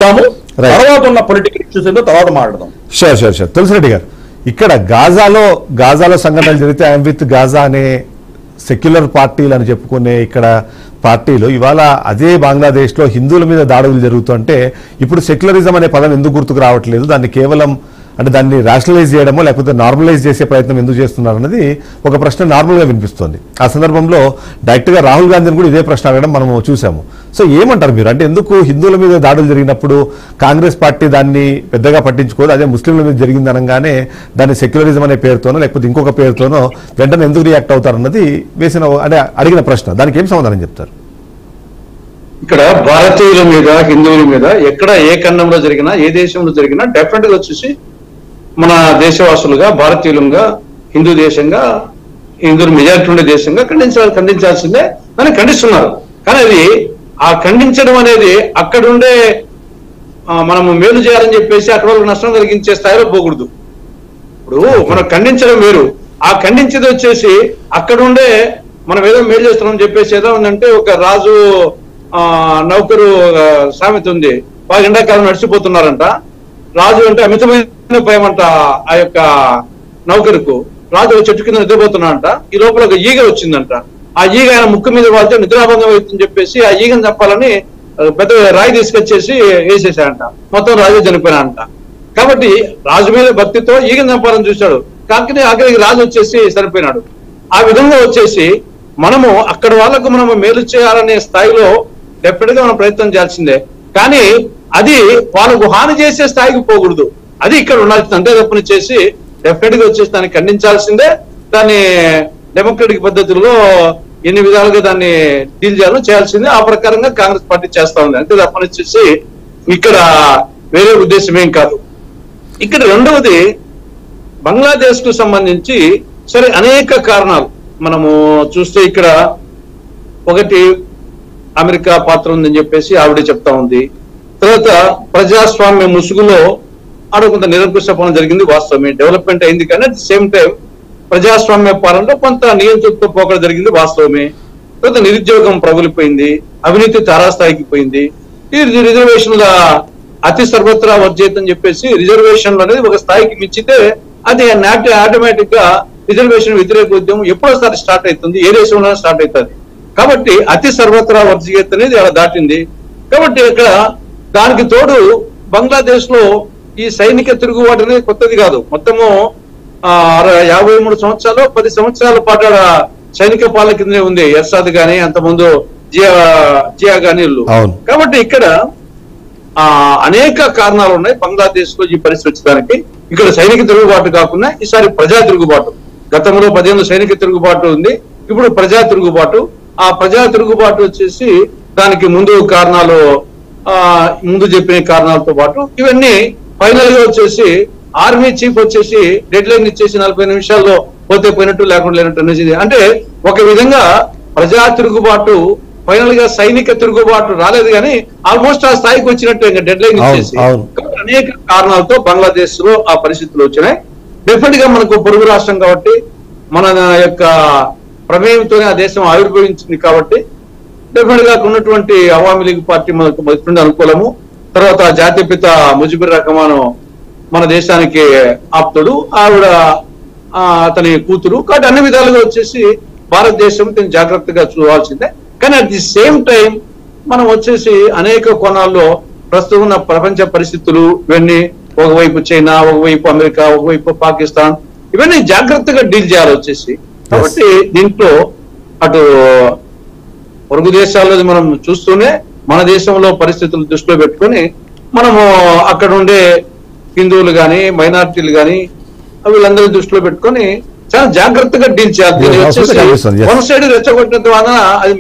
చూద్దాము Right. తర్వాత ఉన్న పొలిటికల్ ఇష్యూస్ ఏదో తర్వాత మాట్లాడదాం షూర్ షూర్ షూర్ తులసిరెడ్డి గారు ఇక్కడ గాజాలో గాజాలో సంఘటనలు జరిగితే ఐఎమ్ విత్ గాజా అనే సెక్యులర్ పార్టీలు అని చెప్పుకునే ఇక్కడ పార్టీలు ఇవాళ అదే బంగ్లాదేశ్లో హిందువుల మీద దాడులు జరుగుతుంటే ఇప్పుడు సెక్యులరిజం అనే పదం ఎందుకు గుర్తుకు రావట్లేదు దాన్ని కేవలం అంటే దాన్ని రేషనలైజ్ చేయడమో లేకపోతే నార్మలైజ్ చేసే ప్రయత్నం ఎందుకు చేస్తున్నారు అన్నది ఒక ప్రశ్న నార్మల్గా వినిపిస్తుంది ఆ సందర్భంలో డైరెక్ట్గా రాహుల్ గాంధీని కూడా ఇదే ప్రశ్న అడగడం మనం చూసాము సో ఏమంటారు మీరు అంటే ఎందుకు హిందువుల మీద దాడులు జరిగినప్పుడు కాంగ్రెస్ పార్టీ దాన్ని పెద్దగా పట్టించుకోదు అదే ముస్లింల మీద జరిగింది అనగానే దాన్ని సెక్యులరిజం అనే పేరుతోనో లేకపోతే ఇంకొక పేరుతోనో వెంటనే ఎందుకు రియాక్ట్ అవుతారన్నది వేసిన అంటే అడిగిన ప్రశ్న దానికి ఏం సమాధానం చెప్తారు ఇక్కడ భారతీయుల మీద హిందువుల మీద ఎక్కడ ఏ ఖండంలో జరిగినా ఏ దేశంలో జరిగినా డెఫినెట్ గా వచ్చేసి మన దేశవాసులుగా భారతీయులుగా హిందూ దేశంగా హిందువులు మెజారిటీ ఉండే దేశంగా ఖండించాలి ఖండించాల్సిందే దాన్ని ఖండిస్తున్నారు కానీ అది ఆ ఖండించడం అనేది అక్కడుండే ఆ, మనము మేలు చేయాలని చెప్పేసి అక్కడ వాళ్ళకి నష్టం కలిగించే స్థాయిలో పోకూడదు ఇప్పుడు మనం ఖండించడం వేరు ఆ ఖండించేది వచ్చేసి అక్కడ ఉండే మనం ఏదో మేలు చేస్తున్నాం చెప్పేసి ఏదో ఉందంటే ఒక రాజు ఆ నౌకరు ఆ, సామెత ఉంది బాగా ఎండాకాలం నడిచిపోతున్నారంట రాజు అంటే అమితమైన భయం అంట ఆ యొక్క నౌకరుకు రాజు ఒక చెట్టు కింద నిద్రపోతున్నాడంట ఈ లోపల ఒక ఈగ వచ్చిందంట ఆ ఈగ ఆయన ముక్కు మీద వాళ్తే నిద్రాభంగం అవుతుందని చెప్పేసి ఆ ఈగను చంపాలని ఆ, పెద్ద రాయి తీసుకొచ్చేసి వేసేసాడంట మొత్తం రాజు చనిపోయినాడంట కాబట్టి రాజు మీద భక్తితో ఈగను చంపాలని చూశాడు కాకపోతే ఆఖరికి రాజు వచ్చేసి సరిపోయినాడు ఆ విధంగా వచ్చేసి మనము అక్కడ వాళ్ళకు మనము మేలు చేయాలనే స్థాయిలో డెఫినెట్ గా మనం ప్రయత్నం చేయాల్సిందే కానీ అది వాళ్ళకు హాని చేసే స్థాయికి పోకూడదు అది ఇక్కడ ఉండాల్సింది అంతే తప్పని చేసి డెఫినెట్ గా వచ్చేసి దాన్ని ఖండించాల్సిందే దాన్ని డెమోక్రటిక్ పద్ధతిలో ఎన్ని విధాలుగా దాన్ని డీల్ చేయాలో చేయాల్సిందే ఆ ప్రకారంగా కాంగ్రెస్ పార్టీ చేస్తా ఉంది అంతే తప్పని వచ్చేసి ఇక్కడ వేరే ఉద్దేశం ఏం కాదు ఇక్కడ రెండవది బంగ్లాదేశ్ కు సంబంధించి సరే అనేక కారణాలు మనము చూస్తే ఇక్కడ ఒకటి అమెరికా పాత్ర ఉందని చెప్పేసి ఆవిడ చెప్తా ఉంది తర్వాత ప్రజాస్వామ్య ముసుగులో ఆడ కొంత నిరంకుశ పాలన జరిగింది వాస్తవమే డెవలప్మెంట్ అయింది కానీ అట్ ది సేమ్ టైం ప్రజాస్వామ్య పాలనలో కొంత నియంత్రిత పోకడ జరిగింది వాస్తవమే తర్వాత నిరుద్యోగం ప్రబలిపోయింది అవినీతి తారాస్థాయికి పోయింది ఈ రిజర్వేషన్ల అతి సర్వత్రా వర్జేత్ అని చెప్పేసి రిజర్వేషన్లు అనేది ఒక స్థాయికి మించితే అది నాటి ఆటోమేటిక్ గా రిజర్వేషన్ వ్యతిరేక ఉద్యమం ఎప్పుడోసారి స్టార్ట్ అవుతుంది ఏ దేశంలో స్టార్ట్ అవుతుంది కాబట్టి అతి సర్వత్రా వర్జీయత్ అనేది అలా దాటింది కాబట్టి ఇక్కడ దానికి తోడు బంగ్లాదేశ్ లో ఈ సైనిక తిరుగుబాటు అనేది కొత్తది కాదు మొత్తము ఆ, అర- యాభై మూడు సంవత్సరాలు పది సంవత్సరాల పాటు ఆడ సైనిక పాలన కిందనే ఉంది ఎర్సాద్ గాని అంతకుముందు జియా జియా గాని వీళ్ళు. అవును. కాబట్టి ఇక్కడ ఆ అనేక కారణాలు ఉన్నాయి బంగ్లాదేశ్ లో ఈ పరిస్థితి వచ్చడానికి ఇక్కడ సైనిక తిరుగుబాటు కాకుండా ఈసారి ప్రజా తిరుగుబాటు గతంలో పదిహేను సైనిక తిరుగుబాటు ఉంది ఇప్పుడు ప్రజా తిరుగుబాటు ఆ ప్రజా తిరుగుబాటు వచ్చేసి దానికి ముందు కారణాలు ఆ ముందు చెప్పిన కారణాలతో పాటు ఇవన్నీ ఫైనల్ గా వచ్చేసి ఆర్మీ చీఫ్ వచ్చేసి డెడ్ లైన్ ఇచ్చేసి నలభై నిమిషాల్లో పోతే పోయినట్టు లేకుండా లేనట్టు అనేసి అంటే ఒక విధంగా ప్రజా తిరుగుబాటు ఫైనల్ గా సైనిక తిరుగుబాటు రాలేదు కానీ ఆల్మోస్ట్ ఆ స్థాయికి వచ్చినట్టు ఇంకా డెడ్ లైన్ అవును, ఇచ్చేసి అవును. కాబట్టి అనేక కారణాలతో బంగ్లాదేశ్ లో ఆ పరిస్థితులు వచ్చినాయి డెఫినెట్ గా మనకు పొరుగు రాష్ట్రం కాబట్టి మన యొక్క ప్రమేయంతోనే ఆ దేశం ఆవిర్భవించింది కాబట్టి డెఫినెట్ గా అక్కడ ఉన్నటువంటి అవామీ లీగ్ పార్టీ మనకు మొదటి నుండి అనుకూలము తర్వాత జాతీయ పిత ముజిబుర్ రహమాన్ మన దేశానికి ఆప్తుడు ఆవిడ ఆ, అతని కూతురు కాబట్టి అన్ని విధాలుగా వచ్చేసి భారతదేశం దీన్ని జాగ్రత్తగా చూడాల్సిందే కానీ అట్ ది సేమ్ టైం మనం వచ్చేసి అనేక కోణాల్లో ప్రస్తుతం ఉన్న ప్రపంచ పరిస్థితులు ఇవన్నీ ఒకవైపు చైనా ఒకవైపు అమెరికా ఒకవైపు పాకిస్తాన్ ఇవన్నీ జాగ్రత్తగా డీల్ చేయాలి వచ్చేసి కాబట్టి దీంట్లో అటు పొరుగు దేశాల్లో మనం చూస్తూనే మన దేశంలో పరిస్థితులు దృష్టిలో పెట్టుకొని మనము అక్కడ ఉండే హిందువులు గాని మైనారిటీలు గాని వీళ్ళందరినీ దృష్టిలో పెట్టుకొని చాలా జాగ్రత్తగా డీల్ చేయాలి దీన్ని Yeah, వచ్చేసి absolutely, yes. వన్ సైడ్ రెచ్చగొట్టిన వలన అది